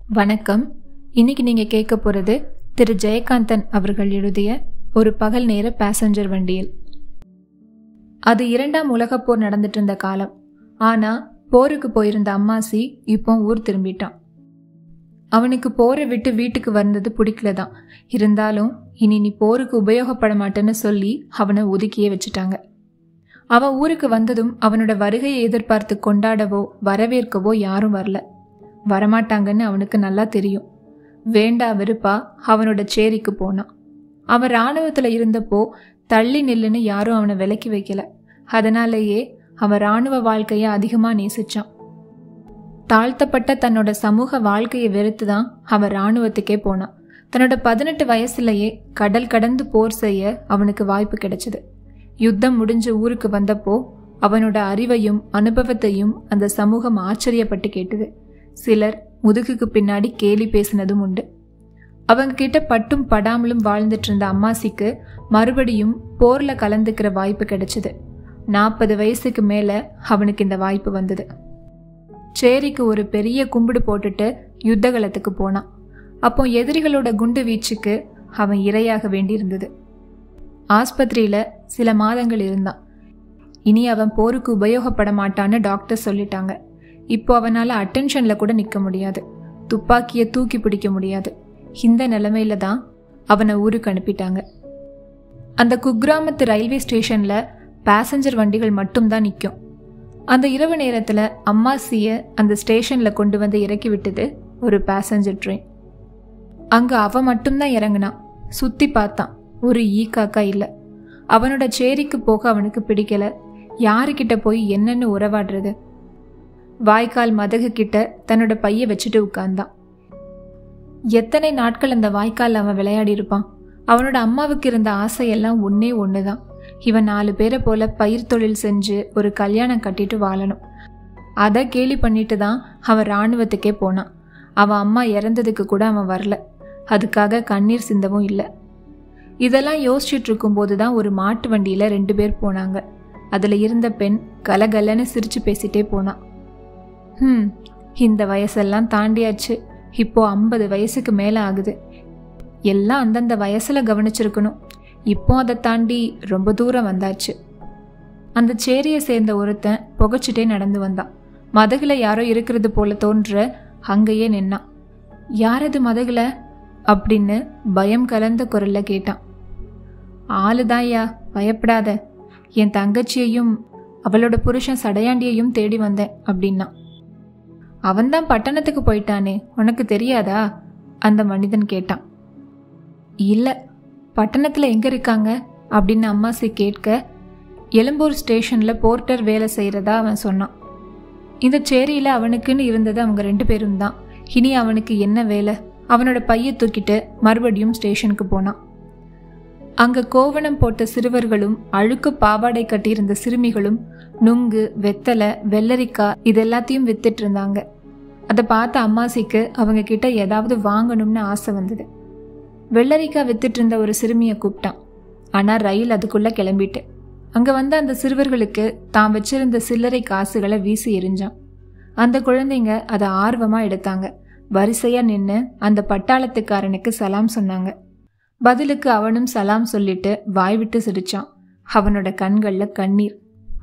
வணக்கம் இன்னைக்கு நீங்க கேட்க போறது திரு ஜெயகாந்தன் அவர்கள் எழுதிய ஒரு பகல் நேர பேசஞ்சர் வண்டியில் அது இரண்டாம் உலகப் போர் நடந்துட்டு இருந்த காலம் ஆனா போருக்கு போயிருந்த அம்மாசி இப்போ ஊர் திரும்பிட்டான் அவனுக்கு போரை விட்டு வீட்டுக்கு வந்தது பிடிக்கல தான் இருந்தாலும் இனி நீ போருக்கு உபயோகப்பட மாட்டேன்னு சொல்லி அவனை ஒதுக்கியே வச்சுட்டாங்க அவன் ஊருக்கு வந்ததும் அவனோட வருகையை எதிர்பார்த்து கொண்டாடவோ வரவேற்கவோ யாரும் வரல வரமாட்டாங்கன்னு அவனுக்கு நல்லா தெரியும் வேண்டா வெறுப்பா அவனோட சேரிக்கு போனான் அவன் இராணுவத்தில் இருந்தப்போ தள்ளி நில்லுன்னு யாரும் அவனை விலக்கி வைக்கல அதனாலேயே அவன் இராணுவ வாழ்க்கையை அதிகமாக நேசிச்சான் தாழ்த்தப்பட்ட தன்னோட சமூக வாழ்க்கையை வெறுத்து தான் அவன் இராணுவத்துக்கே போனான் தன்னோட பதினெட்டு வயசுலயே கடல் கடந்து போர் செய்ய அவனுக்கு வாய்ப்பு கிடைச்சது யுத்தம் முடிஞ்சு ஊருக்கு வந்தப்போ அவனோட அறிவையும் அனுபவத்தையும் அந்த சமூகம் ஆச்சரியப்பட்டு கேட்டது சிலர் முதுகுக்கு பின்னாடி கேலி பேசினதும் உண்டு அவங்க கிட்ட பட்டும் படாமலும் வாழ்ந்துட்டு இருந்த அம்மாசிக்கு மறுபடியும் போர்ல கலந்துக்கிற வாய்ப்பு கிடைச்சது நாற்பது வயசுக்கு மேல அவனுக்கு இந்த வாய்ப்பு வந்தது சேரிக்கு ஒரு பெரிய கும்பிடு போட்டுட்டு யுத்தகலத்துக்கு போனான் அப்போ எதிரிகளோட குண்டு வீச்சுக்கு அவன் இரையாக வேண்டியிருந்தது ஆஸ்பத்திரியில சில மாதங்கள் இருந்தான் இனி அவன் போருக்கு உபயோகப்பட மாட்டான்னு டாக்டர் சொல்லிட்டாங்க இப்போ அவனால் அட்டென்ஷனில் கூட நிற்க முடியாது துப்பாக்கியை தூக்கி பிடிக்க முடியாது இந்த நிலைமையில தான் அவனை ஊருக்கு அனுப்பிட்டாங்க அந்த குக்கிராமத்து ரயில்வே ஸ்டேஷனில் பேசஞ்சர் வண்டிகள் மட்டும்தான் நிற்கும் அந்த இரவு நேரத்தில் அம்மாசியை அந்த ஸ்டேஷனில் கொண்டு வந்து இறக்கி விட்டது ஒரு பேசஞ்சர் ட்ரெயின் அங்கே அவன் மட்டும்தான் இறங்கினான் சுற்றி பார்த்தான் ஒரு ஈ காக்கா இல்லை அவனோட சேரிக்கு போக அவனுக்கு பிடிக்கல யாருக்கிட்ட போய் என்னன்னு உறவாடுறது வாய்க்கால் மதகு கிட்ட தன்னோட பைய வச்சுட்டு உட்கார்ந்தான் எத்தனை நாட்கள் அந்த வாய்க்கால் அவன் விளையாடி இருப்பான் அவனோட அம்மாவுக்கு இருந்த ஆசையெல்லாம் ஒன்னே ஒண்ணுதான் இவன் நாலு பேரை போல பயிர் தொழில் செஞ்சு ஒரு கல்யாணம் கட்டிட்டு வாழணும் அதை கேலி பண்ணிட்டு தான் அவன் இராணுவத்துக்கே போனான் அவன் அம்மா இறந்ததுக்கு கூட அவன் வரல அதுக்காக கண்ணீர் சிந்தவும் இல்லை இதெல்லாம் யோசிச்சுட்டு இருக்கும்போது தான் ஒரு மாட்டு வண்டியில் ரெண்டு பேர் போனாங்க அதில் இருந்த பெண் கலகலன்னு சிரிச்சு பேசிட்டே போனான் ம் இந்த வயசெல்லாம் தாண்டியாச்சு இப்போ ஐம்பது வயசுக்கு மேலே ஆகுது எல்லாம் அந்தந்த வயசில் கவனிச்சிருக்கணும் இப்போ அதை தாண்டி ரொம்ப தூரம் வந்தாச்சு அந்த சேரியை சேர்ந்த ஒருத்தன் புகைச்சிட்டே நடந்து வந்தான் மதகுல யாரோ இருக்கிறது போல தோன்ற அங்கேயே நின்னான் யாரது மதகுல அப்படின்னு பயம் கலந்த குரல்ல கேட்டான் ஆளுதாயா பயப்படாத என் தங்கச்சியையும் அவளோட புருஷன் சடையாண்டியையும் தேடி வந்தேன் அப்படின்னா அவன்தான் பட்டணத்துக்கு போயிட்டானே உனக்கு தெரியாதா அந்த மனிதன் கேட்டான் இல்ல பட்டணத்துல எங்க இருக்காங்க அப்படின்னு அம்மாசி கேட்க எழும்பூர் ஸ்டேஷன்ல போர்ட்டர் வேலை செய்யறதா அவன் சொன்னான் இந்த சேரியில அவனுக்குன்னு இருந்தது அவங்க ரெண்டு பேரும் தான் இனி அவனுக்கு என்ன வேலை அவனோட பைய தூக்கிட்டு மறுபடியும் ஸ்டேஷனுக்கு போனான் அங்க கோவணம் போட்ட சிறுவர்களும் அழுக்கு பாவாடை கட்டியிருந்த சிறுமிகளும் நுங்கு வெத்தலை வெள்ளரிக்காய் இது எல்லாத்தையும் வித்துட்டு இருந்தாங்க அதை பார்த்த அம்மாசிக்கு அவங்க கிட்ட ஏதாவது வாங்கணும்னு ஆசை வந்தது வெள்ளரிக்காய் வித்துட்டு இருந்த ஒரு சிறுமியை கூப்பிட்டான் ஆனா ரயில் அதுக்குள்ள கிளம்பிட்டு அங்க வந்த அந்த சிறுவர்களுக்கு தான் வச்சிருந்த சில்லறை காசுகளை வீசி எரிஞ்சான் அந்த குழந்தைங்க அதை ஆர்வமா எடுத்தாங்க வரிசையா நின்று அந்த பட்டாளத்துக்காரனுக்கு சலாம் சொன்னாங்க பதிலுக்கு அவனும் சலாம் சொல்லிட்டு வாய் விட்டு சிரிச்சான் அவனோட கண்கள்ல கண்ணீர்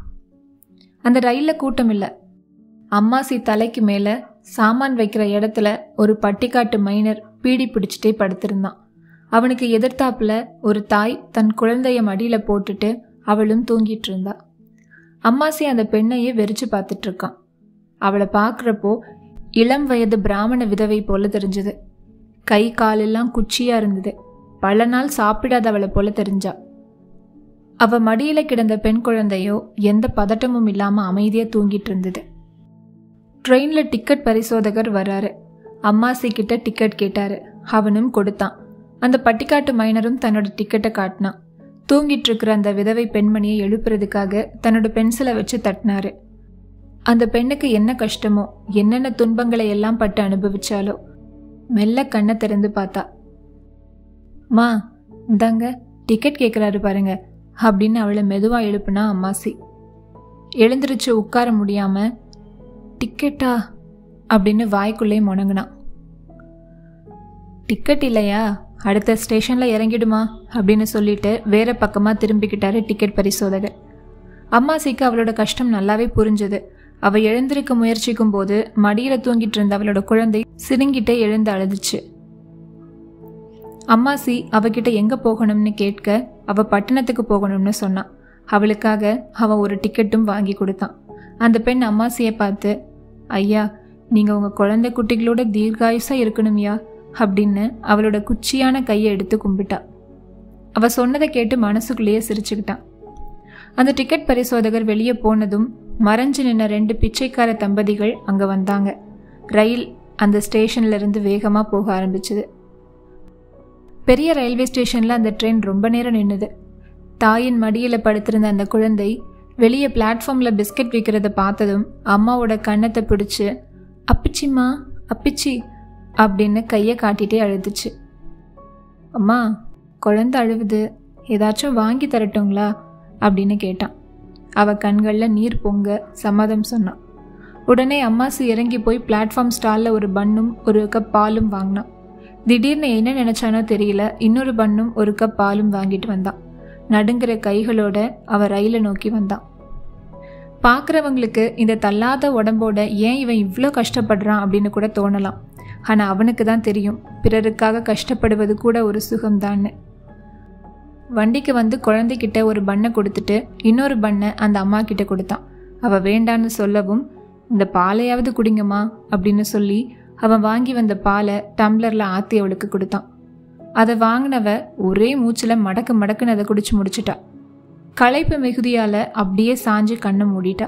அந்த ரயில்ல கூட்டம் இல்ல அம்மாசி தலைக்கு மேல சாமான் வைக்கிற இடத்துல ஒரு பட்டிக்காட்டு மைனர் பீடி பிடிச்சிட்டே படுத்திருந்தான் அவனுக்கு எதிர்த்தாப்புல ஒரு தாய் தன் குழந்தைய மடியில போட்டுட்டு அவளும் தூங்கிட்டு இருந்தா அம்மாசி அந்த பெண்ணையே வெறிச்சு பார்த்துட்டு இருக்கான் அவளை பார்க்குறப்போ இளம் வயது பிராமண விதவை போல தெரிஞ்சது கை காலெல்லாம் குச்சியா இருந்தது பல நாள் சாப்பிடாதவளை போல தெரிஞ்சா அவ மடியில கிடந்த பெண் குழந்தையோ எந்த பதட்டமும் இல்லாம அமைதியா தூங்கிட்டு இருந்தது ட்ரெயின்ல டிக்கெட் பரிசோதகர் வராரு அம்மாசி கிட்ட டிக்கெட் கேட்டாரு அவனும் கொடுத்தான் அந்த பட்டிக்காட்டு மைனரும் தன்னோட டிக்கெட்டை காட்டினான் தூங்கிட்டு இருக்கிற அந்த விதவை பெண்மணியை எழுப்புறதுக்காக தன்னோட பென்சிலை வச்சு தட்டினாரு அந்த பெண்ணுக்கு என்ன கஷ்டமோ என்னென்ன துன்பங்களை எல்லாம் பட்டு அனுபவிச்சாலோ மெல்ல கண்ணை திறந்து பார்த்தா மா இந்தாங்க டிக்கெட் கேட்குறாரு பாருங்க அப்படின்னு அவளை மெதுவா எழுப்புனா அம்மாசி எழுந்திருச்சு உட்கார முடியாம டிக்கெட்டா அப்படின்னு வாய்க்குள்ளே முணங்குனான் டிக்கெட் இல்லையா அடுத்த ஸ்டேஷனில் இறங்கிடுமா அப்படின்னு சொல்லிட்டு வேற பக்கமாக திரும்பிக்கிட்டாரு டிக்கெட் பரிசோதகர் அம்மாசிக்கு அவளோட கஷ்டம் நல்லாவே புரிஞ்சுது அவ எழுந்திருக்க முயற்சிக்கும் போது மடியில தூங்கிட்டு இருந்த அவளோட குழந்தை சிறுங்கிட்டே எழுந்து அழுதுச்சு அம்மாசி அவகிட்ட எங்க போகணும்னு கேட்க அவ பட்டணத்துக்கு போகணும்னு சொன்னான் அவளுக்காக அவன் ஒரு டிக்கெட்டும் வாங்கி கொடுத்தான் அந்த பெண் அம்மாசியை பார்த்து ஐயா நீங்க உங்க குழந்தை குட்டிகளோட தீர்காயுசா இருக்கணும்யா அப்படின்னு அவளோட குச்சியான கையை எடுத்து கும்பிட்டா அவ சொன்னதை கேட்டு மனசுக்குள்ளேயே சிரிச்சுக்கிட்டான் அந்த டிக்கெட் பரிசோதகர் வெளியே போனதும் மறைஞ்சு நின்ன ரெண்டு பிச்சைக்கார தம்பதிகள் அங்க வந்தாங்க ரயில் அந்த ஸ்டேஷன்ல இருந்து வேகமா போக ஆரம்பிச்சது பெரிய ரயில்வே ஸ்டேஷன்ல அந்த ட்ரெயின் ரொம்ப நேரம் நின்னுது தாயின் மடியில படுத்திருந்த அந்த குழந்தை வெளியே பிளாட்ஃபார்ம்ல பிஸ்கட் விற்கிறத பார்த்ததும் அம்மாவோட கன்னத்தை பிடிச்சு அப்பிச்சிம்மா அப்பிச்சி அப்படின்னு கையை காட்டிட்டே அழுதுச்சு அம்மா குழந்தை அழுவுது ஏதாச்சும் வாங்கி தரட்டுங்களா அப்படின்னு கேட்டான் அவ கண்களில் நீர் பொங்க சம்மதம் சொன்னான் உடனே அம்மாசு இறங்கி போய் பிளாட்ஃபார்ம் ஸ்டாலில் ஒரு பன்னும் ஒரு கப் பாலும் வாங்கினான் திடீர்னு என்ன நினைச்சானோ தெரியல இன்னொரு பன்னும் ஒரு கப் பாலும் வாங்கிட்டு வந்தான் நடுங்கிற கைகளோட அவ ரயிலை நோக்கி வந்தான் பார்க்குறவங்களுக்கு இந்த தள்ளாத உடம்போட ஏன் இவன் இவ்வளோ கஷ்டப்படுறான் அப்படின்னு கூட தோணலாம் ஆனால் அவனுக்கு தான் தெரியும் பிறருக்காக கஷ்டப்படுவது கூட ஒரு சுகம்தான்னு வண்டிக்கு வந்து குழந்தைகிட்ட ஒரு பண்ணை கொடுத்துட்டு இன்னொரு பண்ணை அந்த அம்மா கிட்ட கொடுத்தான் அவ வேண்டான்னு சொல்லவும் இந்த பாலையாவது குடிங்கம்மா அப்படின்னு சொல்லி அவன் வாங்கி வந்த பாலை டம்ளர்ல ஆத்தி அவளுக்கு கொடுத்தான் அதை வாங்கினவ ஒரே மூச்சில் மடக்கு மடக்குன்னு அதை குடிச்சு முடிச்சிட்டா களைப்பு மிகுதியால அப்படியே சாஞ்சு கண்ணை மூடிட்டா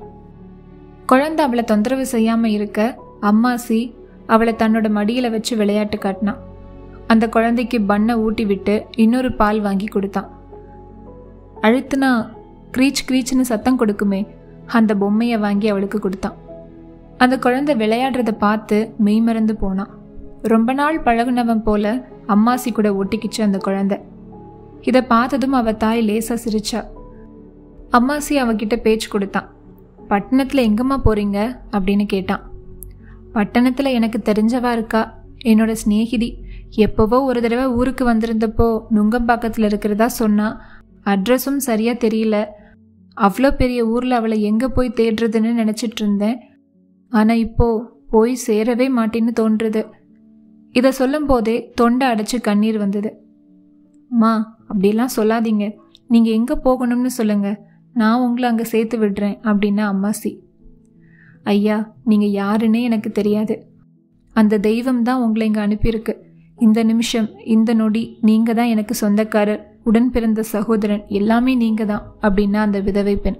குழந்தை அவளை தொந்தரவு செய்யாம இருக்க அம்மாசி அவளை தன்னோட மடியில வச்சு விளையாட்டு காட்டினான் அந்த குழந்தைக்கு பண்ணை ஊட்டி விட்டு இன்னொரு பால் வாங்கி கொடுத்தான் அழுத்துனா க்ரீச் க்ரீச்னு சத்தம் கொடுக்குமே அந்த பொம்மையை வாங்கி அவளுக்கு கொடுத்தான் அந்த குழந்தை விளையாடுறத பார்த்து மெய்மறந்து போனான் ரொம்ப நாள் பழகுனவன் போல அம்மாசி கூட ஒட்டிக்கிச்சு அந்த குழந்தை இதை பார்த்ததும் அவ தாய் லேசா சிரிச்சா அம்மாசி அவகிட்ட பேச்சு கொடுத்தான் பட்டணத்தில் எங்கம்மா போறீங்க அப்படின்னு கேட்டான் பட்டணத்தில் எனக்கு தெரிஞ்சவா இருக்கா என்னோட சிநேகிதி எப்போவோ ஒரு தடவை ஊருக்கு வந்திருந்தப்போ நுங்கம்பாக்கத்தில் இருக்கிறதா சொன்னா அட்ரஸும் சரியா தெரியல அவ்வளோ பெரிய ஊரில் அவளை எங்கே போய் தேடுறதுன்னு நினச்சிட்டு இருந்தேன் ஆனால் இப்போ போய் சேரவே மாட்டேன்னு தோன்றுது இதை சொல்லும் போதே தொண்டை அடைச்சு கண்ணீர் வந்தது மா அப்படிலாம் சொல்லாதீங்க நீங்கள் எங்கே போகணும்னு சொல்லுங்க நான் உங்களை அங்கே சேர்த்து விடுறேன் அப்படின்னா அம்மாசி ஐயா நீங்கள் யாருன்னே எனக்கு தெரியாது அந்த தெய்வம் தான் உங்களை இங்கே அனுப்பியிருக்கு இந்த நிமிஷம் இந்த நொடி நீங்கள் தான் எனக்கு சொந்தக்காரர் உடன் பிறந்த சகோதரன் எல்லாமே நீங்கள் தான் அப்படின்னா அந்த விதவை பெண்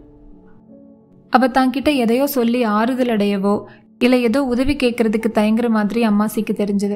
அவ தாங்கிட்ட எதையோ சொல்லி ஆறுதல் அடையவோ இல்லை ஏதோ உதவி கேட்கறதுக்கு தயங்குற மாதிரி அம்மாசிக்கு தெரிஞ்சது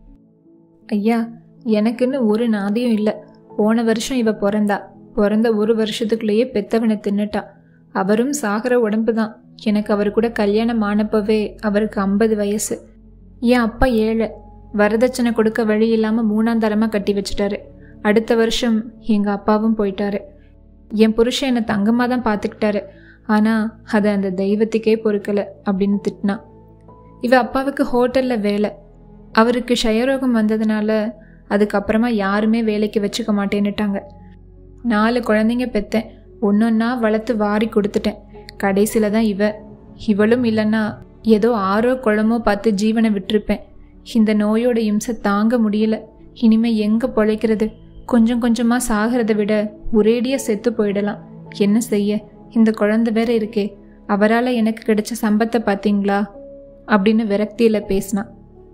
ஐயா எனக்குன்னு ஒரு நாதியும் இல்லை போன வருஷம் இவ பிறந்தா பிறந்த ஒரு வருஷத்துக்குள்ளேயே பெத்தவனை தின்னுட்டா அவரும் சாகிற உடம்பு தான் எனக்கு அவர் கூட கல்யாணம் ஆனப்பவே அவருக்கு ஐம்பது வயசு என் அப்பா ஏழை வரதட்சணை கொடுக்க வழி இல்லாமல் மூணாந்தரமாக கட்டி வச்சிட்டாரு அடுத்த வருஷம் எங்கள் அப்பாவும் போயிட்டாரு என் புருஷன் என்னை தங்கமாக தான் பார்த்துக்கிட்டாரு ஆனால் அது அந்த தெய்வத்துக்கே பொறுக்கலை அப்படின்னு திட்டினான் இவ அப்பாவுக்கு ஹோட்டலில் வேலை அவருக்கு ஷயரோகம் வந்ததுனால அதுக்கப்புறமா யாருமே வேலைக்கு வச்சுக்க மாட்டேன்னுட்டாங்க நாலு குழந்தைங்க பெத்தேன் ஒன்றொன்னா வளர்த்து வாரி கொடுத்துட்டேன் கடைசியில் தான் இவ இவளும் இல்லைன்னா ஏதோ ஆறோ குளமோ பார்த்து ஜீவனை விட்டிருப்பேன் இந்த நோயோட இம்சை தாங்க முடியல இனிமே எங்கே பொழைக்கிறது கொஞ்சம் கொஞ்சமாக சாகிறத விட ஒரேடியாக செத்து போயிடலாம் என்ன செய்ய இந்த குழந்தை வேற இருக்கே அவரால் எனக்கு கிடைச்ச சம்பத்தை பார்த்தீங்களா அப்படின்னு விரக்தியில் பேசினான்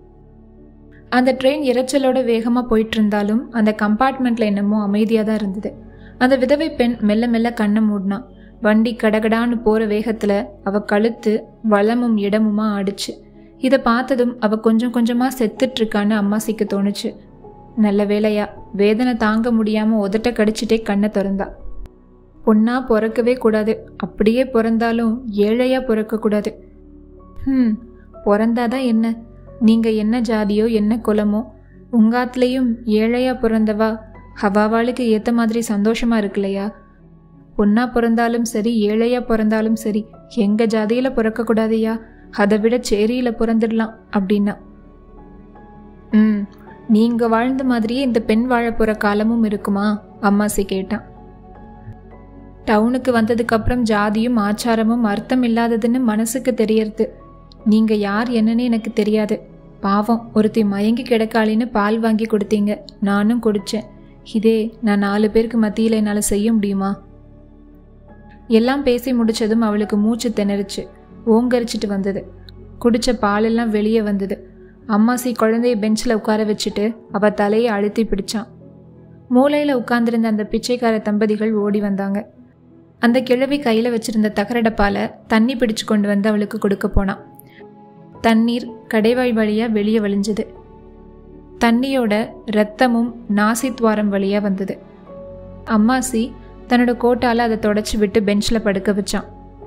அந்த ட்ரெயின் இரைச்சலோட வேகமாக போயிட்டு இருந்தாலும் அந்த கம்பார்ட்மெண்ட்ல என்னமோ அமைதியாக தான் இருந்தது அந்த விதவை பெண் மெல்ல மெல்ல கண்ணை மூடினான் வண்டி கடகடான்னு போற வேகத்துல அவ கழுத்து வளமும் இடமுமா ஆடிச்சு இதை பார்த்ததும் அவ கொஞ்சம் கொஞ்சமா செத்துட்டு இருக்கான்னு அம்மாசிக்கு தோணுச்சு நல்ல வேலையா வேதனை தாங்க முடியாம உதட்ட கடிச்சிட்டே கண்ணை திறந்தா பொண்ணா பிறக்கவே கூடாது அப்படியே பிறந்தாலும் ஏழையா பிறக்க கூடாது ம் பிறந்தாதான் என்ன நீங்க என்ன ஜாதியோ என்ன குலமோ உங்காத்துலேயும் ஏழையா பிறந்தவா ஹவாவாளுக்கு ஏத்த மாதிரி சந்தோஷமா இருக்குல்லையா பொண்ணா பிறந்தாலும் சரி ஏழையா பிறந்தாலும் சரி எங்க ஜாதியில பிறக்க கூடாதையா அதை விட சேரியில பிறந்துடலாம் அப்படின்னா ம் நீங்க வாழ்ந்த மாதிரியே இந்த பெண் வாழப் போற காலமும் இருக்குமா அம்மாசி கேட்டான் டவுனுக்கு வந்ததுக்கு அப்புறம் ஜாதியும் ஆச்சாரமும் அர்த்தம் இல்லாததுன்னு மனசுக்கு தெரியறது நீங்க யார் என்னன்னு எனக்கு தெரியாது பாவம் ஒருத்தி மயங்கி கிடக்காளின்னு பால் வாங்கி கொடுத்தீங்க நானும் குடிச்சேன் இதே நான் நாலு பேருக்கு மத்தியில் என்னால் செய்ய முடியுமா எல்லாம் பேசி முடிச்சதும் அவளுக்கு மூச்சு திணறுச்சு ஓங்கரிச்சிட்டு வந்தது குடிச்ச பாலெல்லாம் வெளியே வந்தது அம்மாசி குழந்தைய பெஞ்சில் உட்கார வச்சுட்டு அவ தலையை அழுத்தி பிடிச்சான் மூலையில் உட்கார்ந்திருந்த அந்த பிச்சைக்கார தம்பதிகள் ஓடி வந்தாங்க அந்த கிழவி கையில் வச்சிருந்த தகரடப்பால தண்ணி பிடிச்சு கொண்டு வந்து அவளுக்கு கொடுக்க போனான் தண்ணீர் கடைவாய் வழியா வெளியே வழிஞ்சது தண்ணியோட ரத்தமும் நாசித்வாரம் வழியா வந்தது அம்மாசி தன்னோட கோட்டால அதை தொடச்சி விட்டு பெஞ்சில் படுக்க வச்சான்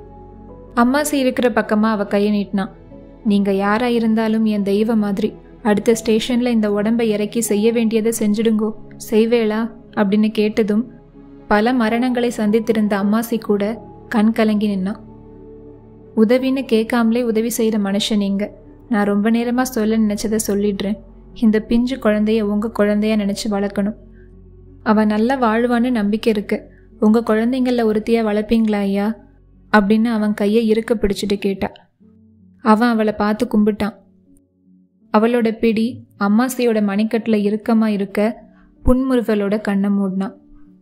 அம்மாசி இருக்கிற பக்கமா அவ கையை நீட்டினான் நீங்க யாரா இருந்தாலும் என் தெய்வ மாதிரி அடுத்த ஸ்டேஷன்ல இந்த உடம்பை இறக்கி செய்ய வேண்டியதை செஞ்சிடுங்கோ செய்வேளா அப்படின்னு கேட்டதும் பல மரணங்களை சந்தித்திருந்த அம்மாசி கூட கண் கலங்கி நின்னான் உதவின்னு கேட்காமலே உதவி செய்கிற மனுஷன் நீங்க நான் ரொம்ப நேரமாக சொல்ல நினச்சதை சொல்லிடுறேன் இந்த பிஞ்சு குழந்தைய உங்கள் குழந்தையா நினச்சி வளர்க்கணும் அவன் நல்லா வாழ்வான்னு நம்பிக்கை இருக்கு உங்கள் குழந்தைங்கள ஒருத்தியா வளர்ப்பீங்களா ஐயா அப்படின்னு அவன் கையை இருக்க பிடிச்சிட்டு கேட்டா அவன் அவளை பார்த்து கும்பிட்டான் அவளோட பிடி அம்மாசியோட மணிக்கட்டில் இறுக்கமா இருக்க புன்முறுவலோட கண்ணை மூடினான்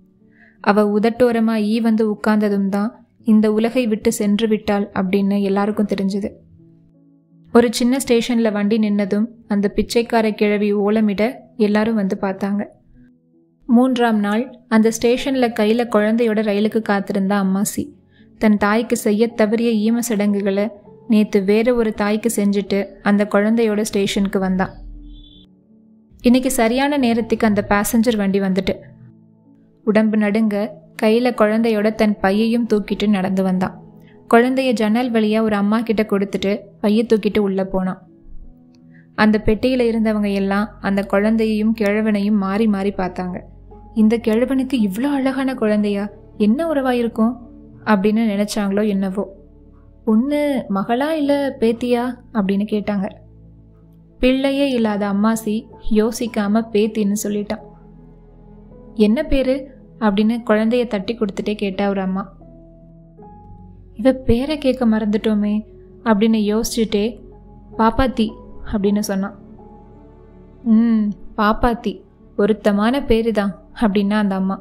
அவ உதட்டோரமா ஈ வந்து உட்கார்ந்ததும் தான் இந்த உலகை விட்டு சென்று விட்டாள் அப்படின்னு எல்லாருக்கும் தெரிஞ்சுது ஒரு சின்ன ஸ்டேஷன்ல வண்டி நின்னதும் அந்த பிச்சைக்கார கிழவி ஓலமிட எல்லாரும் வந்து பார்த்தாங்க மூன்றாம் நாள் அந்த ஸ்டேஷன்ல கையில குழந்தையோட ரயிலுக்கு காத்திருந்த அம்மாசி தன் தாய்க்கு செய்ய தவறிய ஈம சடங்குகளை நேத்து வேற ஒரு தாய்க்கு செஞ்சுட்டு அந்த குழந்தையோட ஸ்டேஷனுக்கு வந்தான் இன்னைக்கு சரியான நேரத்துக்கு அந்த பேசஞ்சர் வண்டி வந்துட்டு உடம்பு நடுங்க கையில குழந்தையோட தன் பையையும் தூக்கிட்டு நடந்து வந்தான் குழந்தைய ஜன்னல் வழியா ஒரு அம்மா கிட்ட கொடுத்துட்டு பைய தூக்கிட்டு உள்ள போனான் அந்த பெட்டியில இருந்தவங்க எல்லாம் அந்த குழந்தையையும் கிழவனையும் மாறி மாறி பார்த்தாங்க இந்த கிழவனுக்கு இவ்வளோ அழகான குழந்தையா என்ன உறவா இருக்கும் அப்படின்னு நினைச்சாங்களோ என்னவோ பொண்ணு மகளா இல்ல பேத்தியா அப்படின்னு கேட்டாங்க பிள்ளையே இல்லாத அம்மாசி யோசிக்காம பேத்தின்னு சொல்லிட்டான் என்ன பேரு அப்படின்னு குழந்தைய தட்டி கொடுத்துட்டே கேட்டா ஒரு அம்மா இவ பேரை கேட்க மறந்துட்டோமே அப்படின்னு யோசிச்சுட்டே பாப்பாத்தி அப்படின்னு சொன்னான் ம் பாப்பாத்தி பொருத்தமான பேரு தான் அப்படின்னா அந்த அம்மா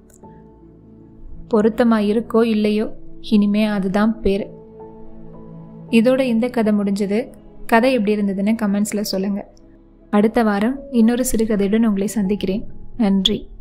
பொருத்தமா இருக்கோ இல்லையோ இனிமே அதுதான் பேர் இதோட இந்த கதை முடிஞ்சது கதை எப்படி இருந்ததுன்னு கமெண்ட்ஸில் சொல்லுங்கள் அடுத்த வாரம் இன்னொரு சிறுகதையுடன் உங்களை சந்திக்கிறேன் நன்றி